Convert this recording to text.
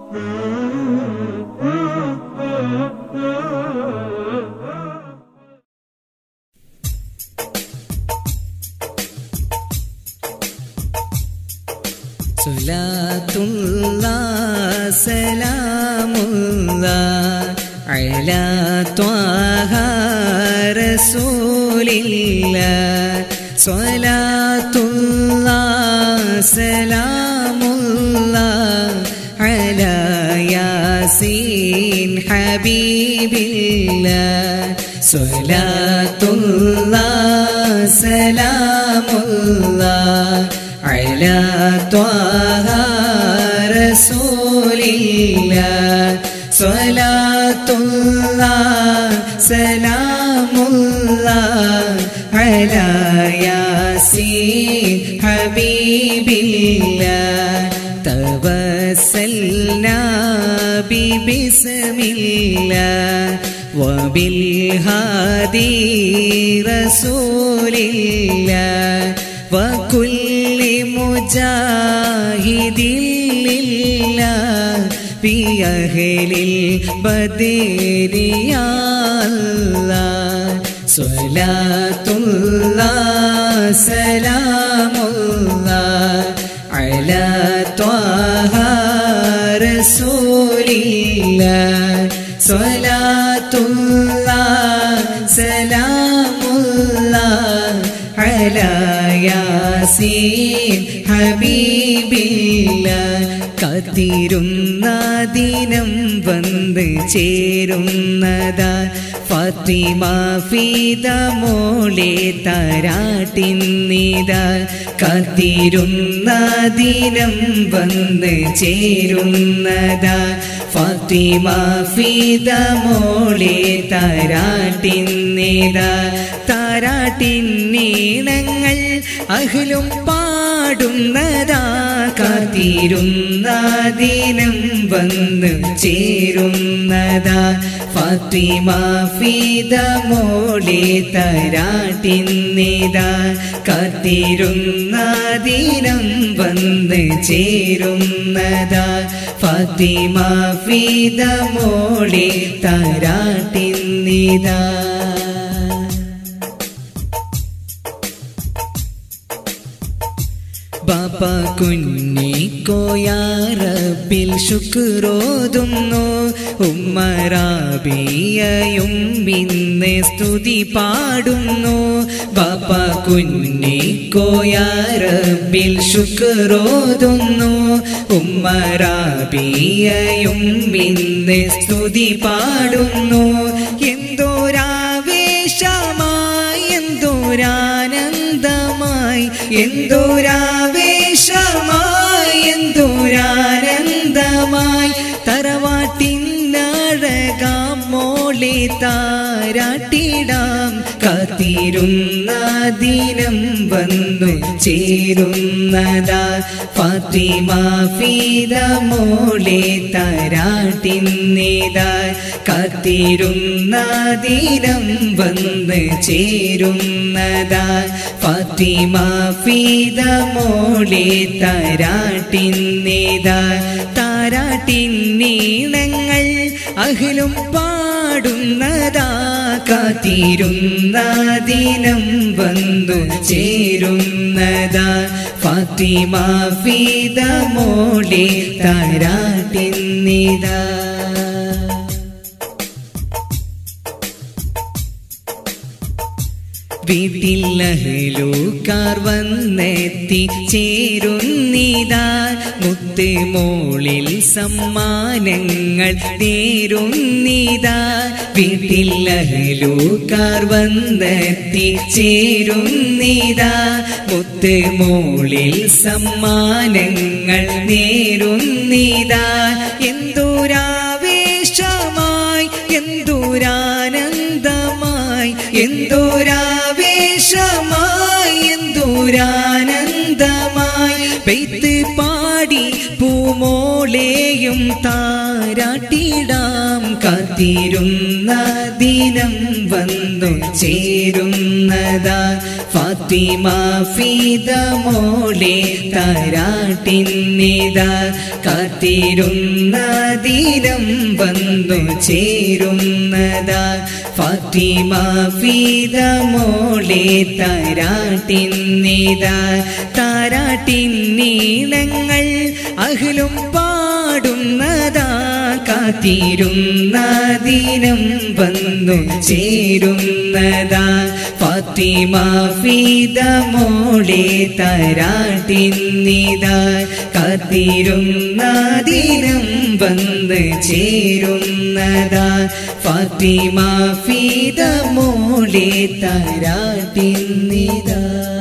صلاة الله سلام الله على طه رسول الله صلاة الله سلام الله على ياسين حبيب الله صلاة الله سلام الله على طه رسول الله صلاة الله سلام الله على ياسين حبيب الله توسلنا ببسم الله وبالهادي رسول الله وكل مجاهد لله في أهل البدر يا الله صلاة الله سلام الله على طه رسول الله صلاة الله سلام الله على യാസീൻ ഹബീബില്ല കാത്തിരുന്ന ദിനം വന്ന് ചേരുന്നതാ ഫാത്തിമ ഫീത മോളെ താരാട്ടിന്നിതാ കാത്തിരുന്ന ദിനം വന്ന് ചേരുന്നതാ ഫാത്തിമ ഫീത മോളെ താരാട്ടിന്നിതാ താരാട്ടിന്നീണങ്ങൾ അഖിലും പാടുന്നതാ കാത്തിരുന്ന ദിനം വന്ന് ചേരുന്നതാ ഫാത്തിമ ഫീത മോളെ തരാട്ടിന്നിതാ കാത്തിരുന്ന ദിനം വന്ന് ചേരുന്നതാ ഫാത്തിമ ഫീത മോളെ തരാട്ടിന്നിതാ ബാപ്പ കുഞ്ഞിക്കോയാറബിൽ ശുക്രോതുന്നു ഉമ്മറാബിയയും ഇന്ന് സ്തുതി പാടുന്നു ബാപ്പ കുഞ്ഞിക്കോയാറബിൽ ശുക്രോതുന്നു ഉമ്മറാബിയയും ഇന്ന് സ്തുതി പാടുന്നു എന്തോരാവേശമായി എന്തോരാനന്ദമായി എന്തോരാവേശമായി എന്തോരാനന്ദമായി തറവാട്ടിനഴകാം മോളെ താരാട്ടിടാം കാത്തിരുന്ന ദിനം വന്നു ചേരുന്നതാ ഫാത്തിമ ഫീത മോളെ താരാട്ടിന്നിതാ കാത്തിരുന്ന ദിനം വന്ന് ചേരുന്നതാ ഫാത്തിമ ഫീത മോളെ താരാട്ടിന്നിതാ താരാട്ടിന്നീണങ്ങൾ അഖിലും പാടുന്നതാ കാത്തിരുന്ന ദിനം വന്നു ചേരുന്നതാ ഫാത്തിമ ഫീത മോളെ താരാട്ടിന്നിതാ വീട്ടിൽ ലഹലൂക്കാർ വന്നെത്തി ചേരുന്നിതാ മുത്ത് മോളിൽ സമ്മാനങ്ങൾ നേരുന്നിതാ വീട്ടിൽ ലഹലൂക്കാർ വന്നെത്തി ചേരുന്നിതാ മുത്ത് മോളിൽ സമ്മാനങ്ങൾ നേരുന്നിതാ എന്തോരാവേശമായി എന്തോരാനന്ദമായി എന്തോരാവേശമായി എന്തോരാനന്ദമായി പെയ്ത്ത് പാടി പൂമോളെയും താരാട്ടിടാം കാത്തിരുന്ന ദിനം വന്നു ചേരുന്നതാ ഫാത്തിമ ഫീദ മോളെ താരാട്ടിന്നിതാ കാത്തിരുന്ന ദിനം വന്നു ചേരുന്നതാ ഫാത്തിമ ഫീദ മോളെ താരാട്ടിന്നിതാ താരാട്ടിന്നീളങ്ങൾ അഖിലും പാടുന്നതാ കാത്തിരുന്ന ദിനം വന്നു ചേരുന്നതാ ഫാത്തിമ ഫീദ മോളെ തരാട്ടിന്നിതാ കാത്തിരുന്ന ദിനം വന്ന് ചേരുന്നതാ ഫാത്തിമ ഫീദ മോളെ തരാട്ടിന്നിതാ